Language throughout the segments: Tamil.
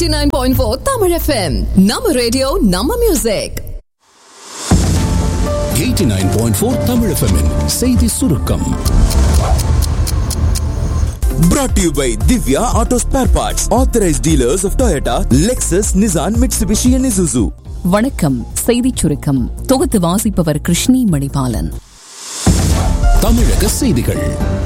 89.4 Tamil FM நம்ம ரேடியோ நம்ம மியூசிக் 89.4 Tamil FM -இன் செய்தி சுருக்கம் Brought to you by Divya Auto Spare Parts, authorized dealers of Toyota, Lexus, Nissan, Mitsubishi, and Isuzu. வணக்கம் செய்திச் சுருக்கம் தொகுத்து வாசிப்பவர் கிருஷ்ணி மணிபாலன் தமிழக செய்திகள்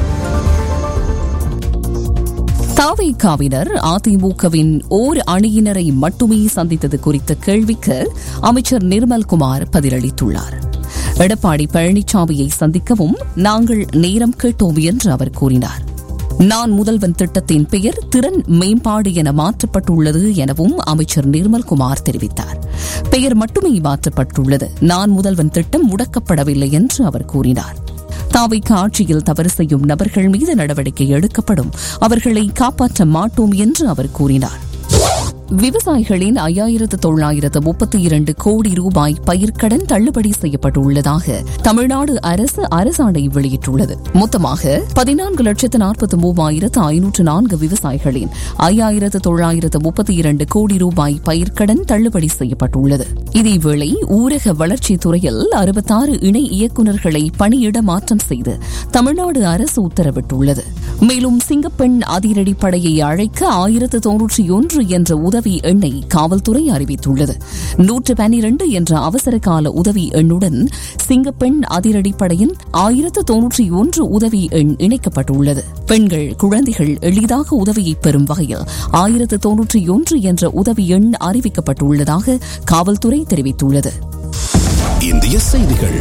தாவைக்காவினர் அதிமுகவின் ஓர் அணியினரை மட்டுமே சந்தித்தது குறித்த கேள்விக்கு அமைச்சர் நிர்மல்குமார் பதிலளித்துள்ளார் எடப்பாடி பழனிசாமியை சந்திக்கவும் நாங்கள் நேரம் கேட்டோம் என்று அவர் கூறினார் நான் முதல்வன் திட்டத்தின் பெயர் திறன் மேம்பாடு என மாற்றப்பட்டுள்ளது எனவும் அமைச்சர் நிர்மல்குமார் தெரிவித்தார் பெயர் மட்டுமே மாற்றப்பட்டுள்ளது நான் முதல்வன் திட்டம் முடக்கப்படவில்லை என்று அவர் கூறினார் தாவைக்கு ஆட்சியில் தவறு செய்யும் நபர்கள் மீது நடவடிக்கை எடுக்கப்படும் அவர்களை காப்பாற்ற மாட்டோம் என்று அவர் கூறினார் விவசாயிகளின் ஐயாயிரத்து தொள்ளாயிரத்து முப்பத்தி இரண்டு கோடி ரூபாய் பயிர்க்கடன் தள்ளுபடி செய்யப்பட்டுள்ளதாக தமிழ்நாடு அரசு அரசாணை வெளியிட்டுள்ளது மொத்தமாக பதினான்கு லட்சத்து நாற்பத்தி மூவாயிரத்து ஐநூற்று நான்கு விவசாயிகளின் ஐயாயிரத்து தொள்ளாயிரத்து முப்பத்தி இரண்டு கோடி ரூபாய் பயிர்க்கடன் தள்ளுபடி செய்யப்பட்டுள்ளது இதேவேளை ஊரக வளர்ச்சித் துறையில் அறுபத்தாறு இணை இயக்குநர்களை பணியிட மாற்றம் செய்து தமிழ்நாடு அரசு உத்தரவிட்டுள்ளது மேலும் சிங்கப்பெண் அதிரடிப்படையை அழைக்க ஆயிரத்து தொன்னூற்றி ஒன்று என்ற உதவி எண்ணை காவல்துறை அறிவித்துள்ளது நூற்று பனிரண்டு என்ற அவசர கால உதவி எண்ணுடன் சிங்கப்பெண் அதிரடிப்படையின் ஆயிரத்து தொன்னூற்றி ஒன்று உதவி எண் இணைக்கப்பட்டுள்ளது பெண்கள் குழந்தைகள் எளிதாக உதவியை பெறும் வகையில் ஆயிரத்து தொன்னூற்றி ஒன்று என்ற உதவி எண் அறிவிக்கப்பட்டுள்ளதாக காவல்துறை தெரிவித்துள்ளது இந்திய செய்திகள்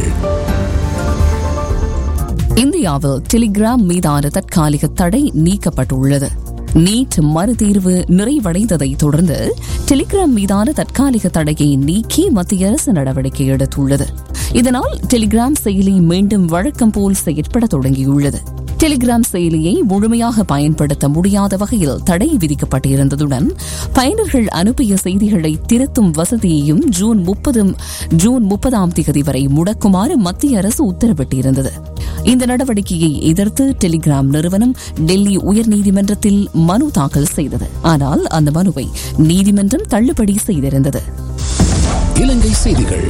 இந்தியாவில் டெலிகிராம் மீதான தற்காலிக தடை நீக்கப்பட்டுள்ளது நீட் மறுதீர்வு நிறைவடைந்ததை தொடர்ந்து டெலிகிராம் மீதான தற்காலிக தடையை நீக்கி மத்திய அரசு நடவடிக்கை எடுத்துள்ளது இதனால் டெலிகிராம் செயலி மீண்டும் வழக்கம் போல் செயற்பட தொடங்கியுள்ளது டெலிகிராம் செயலியை முழுமையாக பயன்படுத்த முடியாத வகையில் தடை விதிக்கப்பட்டிருந்ததுடன் பயனர்கள் அனுப்பிய செய்திகளை திருத்தும் வசதியையும் ஜூன் முப்பதும் ஜூன் முப்பதாம் தேதி வரை முடக்குமாறு மத்திய அரசு உத்தரவிட்டிருந்தது இந்த நடவடிக்கையை எதிர்த்து டெலிகிராம் நிறுவனம் டெல்லி உயர்நீதிமன்றத்தில் மனு தாக்கல் செய்தது ஆனால் அந்த மனுவை நீதிமன்றம் தள்ளுபடி செய்திருந்தது இலங்கை செய்திகள்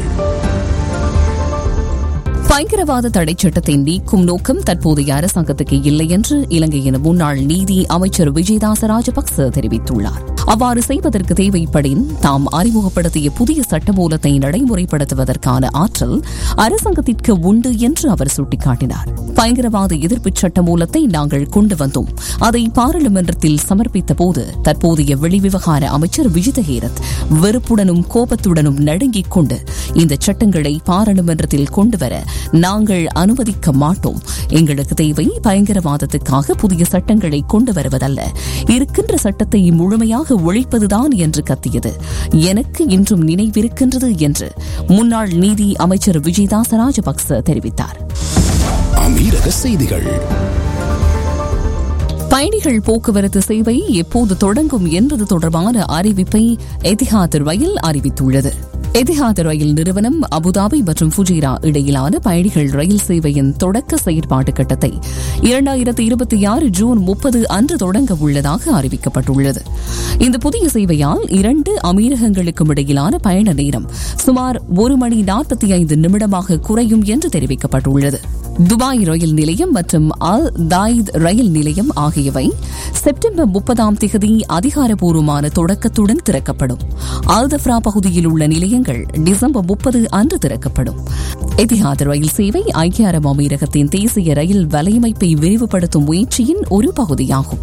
பயங்கரவாத தடைச் சட்டத்தை நீக்கும் நோக்கம் தற்போதைய அரசாங்கத்துக்கு இல்லை என்று இலங்கையின் முன்னாள் நீதி அமைச்சர் விஜயதாச ராஜபக்ச தெரிவித்துள்ளார் அவ்வாறு செய்வதற்கு தேவைப்படின் தாம் அறிமுகப்படுத்திய புதிய சட்டமூலத்தை நடைமுறைப்படுத்துவதற்கான ஆற்றல் அரசாங்கத்திற்கு உண்டு என்று அவர் சுட்டிக்காட்டினார் பயங்கரவாத எதிர்ப்பு சட்டமூலத்தை நாங்கள் கொண்டு வந்தோம் அதை பாராளுமன்றத்தில் சமர்ப்பித்த போது தற்போதைய வெளிவிவகார அமைச்சர் விஜித ஹேரத் வெறுப்புடனும் கோபத்துடனும் நடுங்கிக் கொண்டு இந்த சட்டங்களை பாராளுமன்றத்தில் கொண்டுவர நாங்கள் அனுமதிக்க மாட்டோம் எங்களுக்கு தேவை பயங்கரவாதத்துக்காக புதிய சட்டங்களை கொண்டு வருவதல்ல இருக்கின்ற சட்டத்தை முழுமையாக ஒழிப்பதுதான் என்று கத்தியது எனக்கு இன்றும் நினைவிருக்கின்றது என்று முன்னாள் நீதி அமைச்சர் விஜயதாச ராஜபக்ச தெரிவித்தார் அமீரக செய்திகள் பயணிகள் போக்குவரத்து சேவை எப்போது தொடங்கும் என்பது தொடர்பான அறிவிப்பை எதிஹாத் ரயில் அறிவித்துள்ளது எதிஹாத் ரயில் நிறுவனம் அபுதாபி மற்றும் ஃபுஜிரா இடையிலான பயணிகள் ரயில் சேவையின் தொடக்க செயற்பாட்டு கட்டத்தை இரண்டாயிரத்தி இருபத்தி ஆறு ஜூன் முப்பது அன்று தொடங்க உள்ளதாக அறிவிக்கப்பட்டுள்ளது இந்த புதிய சேவையால் இரண்டு அமீரகங்களுக்கும் இடையிலான பயண நேரம் சுமார் ஒரு மணி நாற்பத்தி ஐந்து நிமிடமாக குறையும் என்று தெரிவிக்கப்பட்டுள்ளது துபாய் ரயில் நிலையம் மற்றும் அல் தாயித் ரயில் நிலையம் ஆகியவை செப்டம்பர் முப்பதாம் தேதி அதிகாரப்பூர்வமான தொடக்கத்துடன் திறக்கப்படும் அல்தப்ரா பகுதியில் உள்ள நிலையங்கள் டிசம்பர் முப்பது அன்று திறக்கப்படும் எதிஹாத் ரயில் சேவை ஐக்கிய அரபு அமீரகத்தின் தேசிய ரயில் வலையமைப்பை விரிவுபடுத்தும் முயற்சியின் ஒரு பகுதியாகும்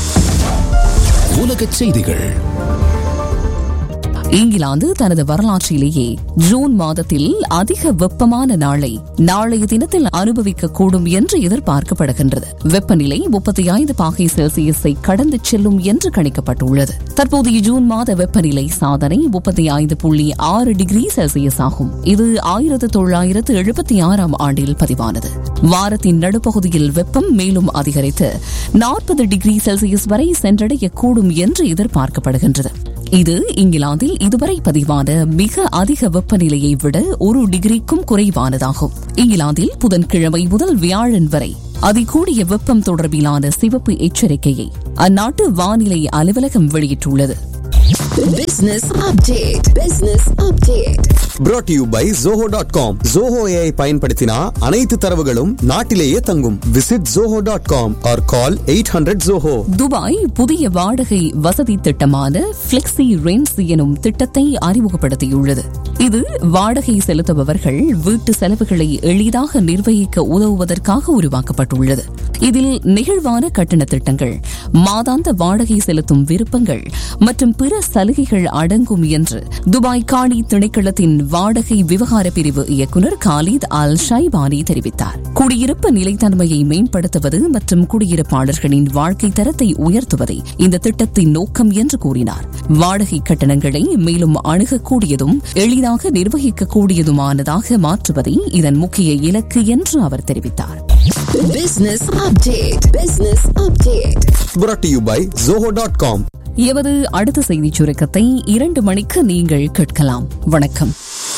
உலக செய்திகள் இங்கிலாந்து தனது வரலாற்றிலேயே ஜூன் மாதத்தில் அதிக வெப்பமான நாளை நாளைய தினத்தில் அனுபவிக்கக்கூடும் என்று எதிர்பார்க்கப்படுகின்றது வெப்பநிலை முப்பத்தி ஐந்து பாகை செல்சியஸை கடந்து செல்லும் என்று கணிக்கப்பட்டுள்ளது தற்போதைய ஜூன் மாத வெப்பநிலை சாதனை முப்பத்தி ஐந்து புள்ளி ஆறு டிகிரி செல்சியஸ் ஆகும் இது ஆயிரத்து தொள்ளாயிரத்து எழுபத்தி ஆறாம் ஆண்டில் பதிவானது வாரத்தின் நடுப்பகுதியில் வெப்பம் மேலும் அதிகரித்து நாற்பது டிகிரி செல்சியஸ் வரை சென்றடையக்கூடும் என்று எதிர்பார்க்கப்படுகின்றது இது இங்கிலாந்தில் இதுவரை பதிவான மிக அதிக வெப்பநிலையை விட ஒரு டிகிரிக்கும் குறைவானதாகும் இங்கிலாந்தில் புதன்கிழமை முதல் வியாழன் வரை அதிகூடிய வெப்பம் தொடர்பிலான சிவப்பு எச்சரிக்கையை அந்நாட்டு வானிலை அலுவலகம் வெளியிட்டுள்ளது Business update. Business update. brought to you by zoho dot com Zoho AI பயன்படுத்தினா அனைத்து தரவுகளும் நாட்டிலேயே தங்கும் visit zoho dot com or call eight hundred Zoho Dubai புதிய வாடகை வசதி திட்டமான பிளெக்சி ரென்ஸ் எனும் திட்டத்தை அறிமுகப்படுத்தியுள்ளது இது வாடகை செலுத்துபவர்கள் வீட்டு செலவுகளை எளிதாக நிர்வகிக்க உதவுவதற்காக உருவாக்கப்பட்டுள்ளது இதில் நெகிழ்வான கட்டண திட்டங்கள் மாதாந்த வாடகை செலுத்தும் விருப்பங்கள் மற்றும் பிற சலுகைகள் அடங்கும் என்று துபாய் காணி திணைக்களத்தின் வாடகை விவகார பிரிவு இயக்குநர் காலித் அல் ஷைபானி தெரிவித்தார் குடியிருப்பு நிலைத்தன்மையை மேம்படுத்துவது மற்றும் குடியிருப்பாளர்களின் வாழ்க்கை தரத்தை உயர்த்துவதே இந்த திட்டத்தின் நோக்கம் என்று கூறினார் வாடகை கட்டணங்களை மேலும் அணுகக்கூடியதும் எளிதாக நிர்வகிக்கக்கூடியதுமானதாக மாற்றுவதே இதன் முக்கிய இலக்கு என்று அவர் தெரிவித்தார் Business update. Business update. brought to you by zoho dot com எமது அடுத்த செய்திச் சுருக்கத்தை இரண்டு மணிக்கு நீங்கள் கேட்கலாம் வணக்கம்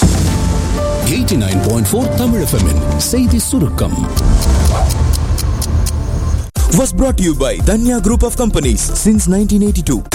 89.4 தமிழ் எஃப்எம்மின் செய்தி சுருக்கம் Was brought to you by Danya Group of Companies since 1982.